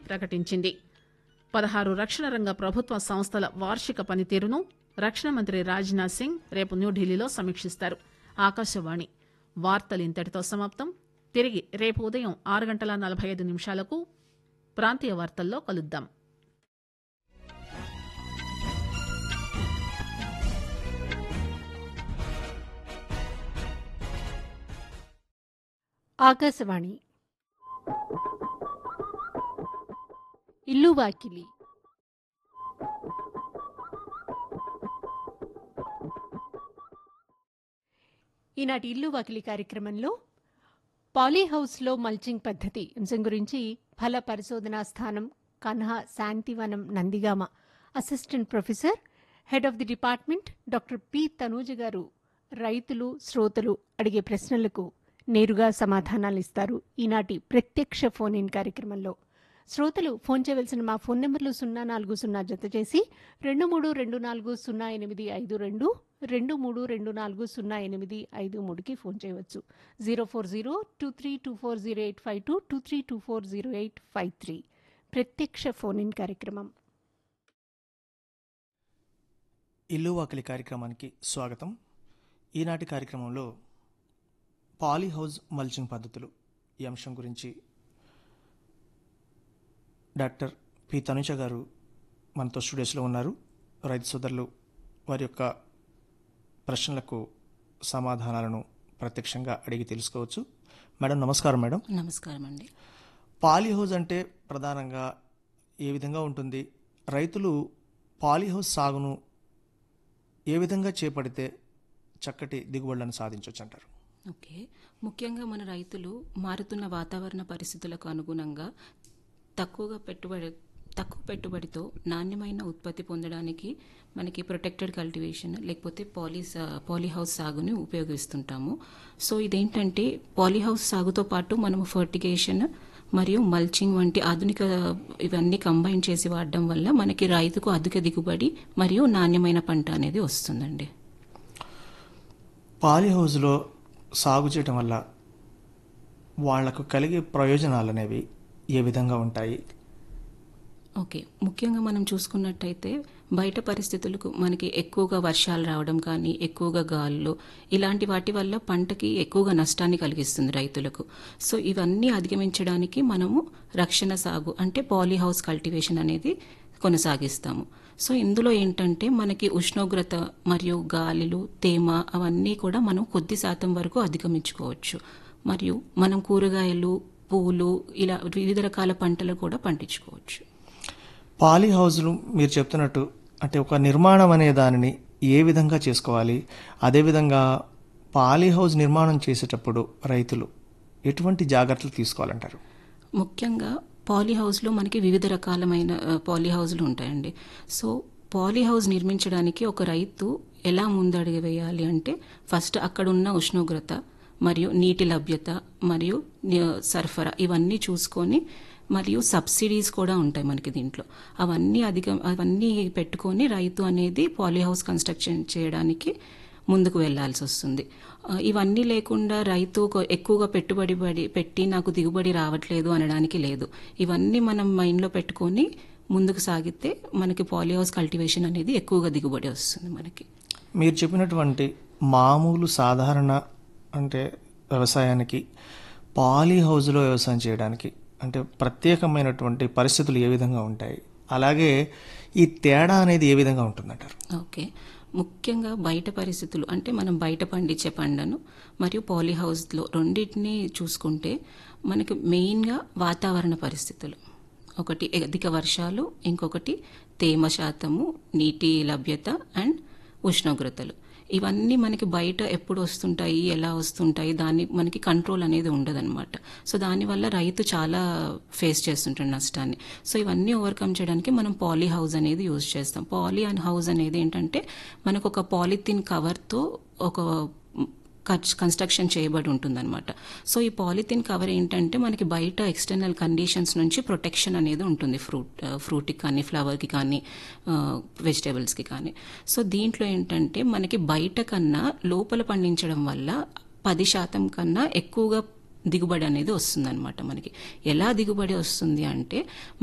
ప్రకటించింది పదహారు రక్షణ రంగ ప్రభుత్వ సంస్థల వార్షిక పనితీరును రక్షణ మంత్రి రాజ్నాథ్ సింగ్ రేపు న్యూఢిల్లీలో సమీక్షిస్తారు ఆకాశవాణి వార్తలు ఇంతటితో సమాప్తం తిరిగి రేపు ఉదయం ఆరు గంటల నలభై ఐదు నిమిషాలకు ప్రాంతీయ వార్తల్లో కలుద్దాం ఆకాశవాణి ఇల్లు వాకిలి ఈనాటి ఇల్లు వాకిలి కార్యక్రమంలో పాలీహౌస్లో మల్చింగ్ పద్ధతి అంశం గురించి ఫల పరిశోధనా స్థానం Kanha Shantivanam Nandigama assistant professor head of the department doctor P Tanuja గారు రైతులు శ్రోతలు అడిగే ప్రశ్నలకు నేరుగా సమాధానాలు ఇస్తారు ఈనాటి ప్రత్యక్ష ఫోన్ ఇన్ కార్యక్రమంలో శ్రోతలు ఫోన్ చేయవలసిన మా ఫోన్ నెంబర్లు సున్నా నాలుగు సున్నా జత చేసి రెండు మూడు రెండు నాలుగు సున్నా ఎనిమిది ఐదు రెండు రెండు మూడు రెండు నాలుగు సున్నా ఎనిమిది ఐదు మూడుకి ఫోన్ చేయవచ్చు zero four zero two three two four zero eight five two two three two four zero eight five three ప్రత్యక్ష ఫోన్ ఇన్ కార్యక్రమం ఇల్లు వాకిలి కార్యక్రమానికి స్వాగతం ఈనాటి కార్యక్రమంలో పాలీ హౌస్ మల్చింగ్ పద్ధతులు ఈ అంశం గురించి డాక్టర్ పి తనుజ గారు మనతో స్టూడియోస్లో ఉన్నారు రైతు సోదరులు వారి యొక్క ప్రశ్నలకు సమాధానాలను ప్రత్యక్షంగా అడిగి తెలుసుకోవచ్చు మేడం నమస్కారం మేడం నమస్కారం అండి పాలీ హౌస్ అంటే ప్రధానంగా ఏ విధంగా ఉంటుంది రైతులు పాలీ హౌస్ సాగును ఏ విధంగా చేపడితే చక్కటి దిగుబడులను సాధించవచ్చు అంటారు ఓకే ముఖ్యంగా మన రైతులు మారుతున్న వాతావరణ పరిస్థితులకు అనుగుణంగా తక్కువగా పెట్టుబడి తక్కువ పెట్టుబడితో నాణ్యమైన ఉత్పత్తి పొందడానికి మనకి ప్రొటెక్టెడ్ కల్టివేషన్ లేకపోతే పాలీ పాలీహౌస్ సాగుని ఉపయోగిస్తుంటాము సో ఇదేంటంటే పాలీహౌస్ సాగుతో పాటు మనము ఫర్టిగేషన్ మరియు మల్చింగ్ వంటి ఆధునిక ఇవన్నీ కంబైన్ చేసి వాడడం వల్ల మనకి రైతుకు అధిక దిగుబడి మరియు నాణ్యమైన పంట అనేది వస్తుందండి పాలీ హౌస్లో సాగు చేయటం వల్ల వాళ్లకు కలిగే ప్రయోజనాలు అనేవి ఏ విధంగా ఉంటాయి ఓకే ముఖ్యంగా మనం చూసుకున్నట్టయితే బయట పరిస్థితులకు మనకి ఎక్కువగా వర్షాలు రావడం కానీ ఎక్కువగా గాలులు ఇలాంటి వాటి వల్ల పంటకి ఎక్కువగా నష్టాన్ని కలిగిస్తుంది రైతులకు సో ఇవన్నీ అధిగమించడానికి మనము రక్షణ సాగు అంటే పాలీ హౌస్ కల్టివేషన్ అనేది కొనసాగిస్తాము సో ఇందులో ఏంటంటే మనకి ఉష్ణోగ్రత మరియు గాలులు తేమ అవన్నీ కూడా మనం కొద్ది శాతం వరకు అధిగమించుకోవచ్చు మరియు మనం కూరగాయలు పువ్వులు ఇలా వివిధ రకాల పంటలు కూడా పండించుకోవచ్చు పాలీ హౌస్లు మీరు చెప్తున్నట్టు అంటే ఒక నిర్మాణం అనే దానిని ఏ విధంగా చేసుకోవాలి అదేవిధంగా పాలీ హౌస్ నిర్మాణం చేసేటప్పుడు రైతులు ఎటువంటి జాగ్రత్తలు తీసుకోవాలంటారు ముఖ్యంగా పాలీ హౌస్లో మనకి వివిధ రకాలమైన ఆ, పాలీ హౌస్లు ఉంటాయండి సో పాలీ హౌస్ నిర్మించడానికి ఒక రైతు ఎలా ముందడుగు వేయాలి అంటే ఫస్ట్ అక్కడ ఉన్న ఉష్ణోగ్రత మరియు నీటి లభ్యత మరియు ని- సరఫరా ఇవన్నీ చూసుకొని మరియు సబ్సిడీస్ కూడా ఉంటాయి మనకి దీంట్లో అవన్నీ అధిక అవన్నీ పెట్టుకొని రైతు అనేది పాలీ హౌస్ కన్స్ట్రక్షన్ చేయడానికి ముందుకు వెళ్లాల్సి వస్తుంది ఆ, ఇవన్నీ లేకుండా రైతు కొ- ఎక్కువగా పెట్టుబడి పడి పెట్టి నాకు దిగుబడి రావట్లేదు అనడానికి లేదు ఇవన్నీ మనం మైండ్లో పెట్టుకొని ముందుకు సాగితే మనకి పాలీ హౌస్ కల్టివేషన్ అనేది ఎక్కువగా దిగుబడి వస్తుంది మనకి మీరు చెప్పినటువంటి మామూలు సాధారణ అంటే వ్యవసాయానికి పాలీ హౌస్లో వ్యవసాయం చేయడానికి అంటే ప్రత్యేకమైనటువంటి పరిస్థితులు ఏ విధంగా ఉంటాయి అలాగే ఈ తేడా అనేది ఏ విధంగా ఉంటుందంటారు ఓకే ముఖ్యంగా బయట పరిస్థితులు అంటే మనం బయట పండించే పంటను మరియు పాలీ హౌస్లో రెండింటిని చూసుకుంటే మనకి మెయిన్గా వాతావరణ పరిస్థితులు ఒకటి అధిక వర్షాలు ఇంకొకటి తేమ శాతము నీటి లభ్యత అండ్ ఉష్ణోగ్రతలు ఇవన్నీ మనకి బయట ఎప్పుడు వస్తుంటాయి ఎలా వస్తుంటాయి దాన్ని మనకి కంట్రోల్ అనేది ఉండదన్నమాట సో దానివల్ల రైతు చాలా ఫేస్ చేస్తుంటాడు నష్టాన్ని సో ఇవన్నీ ఓవర్కమ్ చేయడానికి మనం పాలీ హౌస్ అనేది యూజ్ చేస్తాం పాలీ అండ్ హౌస్ అనేది ఏంటంటే మనకు ఒక పాలిథిన్ కవర్తో ఒక కన్స్ట్రక్షన్ చేయబడి ఉంటుందన్నమాట సో ఈ పాలిథిన్ కవర్ ఏంటంటే మనకి బయట ఎక్స్టర్నల్ కండిషన్స్ నుంచి ప్రొటెక్షన్ అనేది ఉంటుంది ఫ్రూట్ ఫ్రూట్కి కానీ ఫ్లవర్కి కానీ వెజిటేబుల్స్కి కానీ సో దీంట్లో ఏంటంటే మనకి బయట కన్నా లోపల పండించడం వల్ల పది శాతం కన్నా ఎక్కువగా దిగుబడి అనేది వస్తుందన్నమాట మనకి ఎలా దిగుబడి వస్తుంది అంటే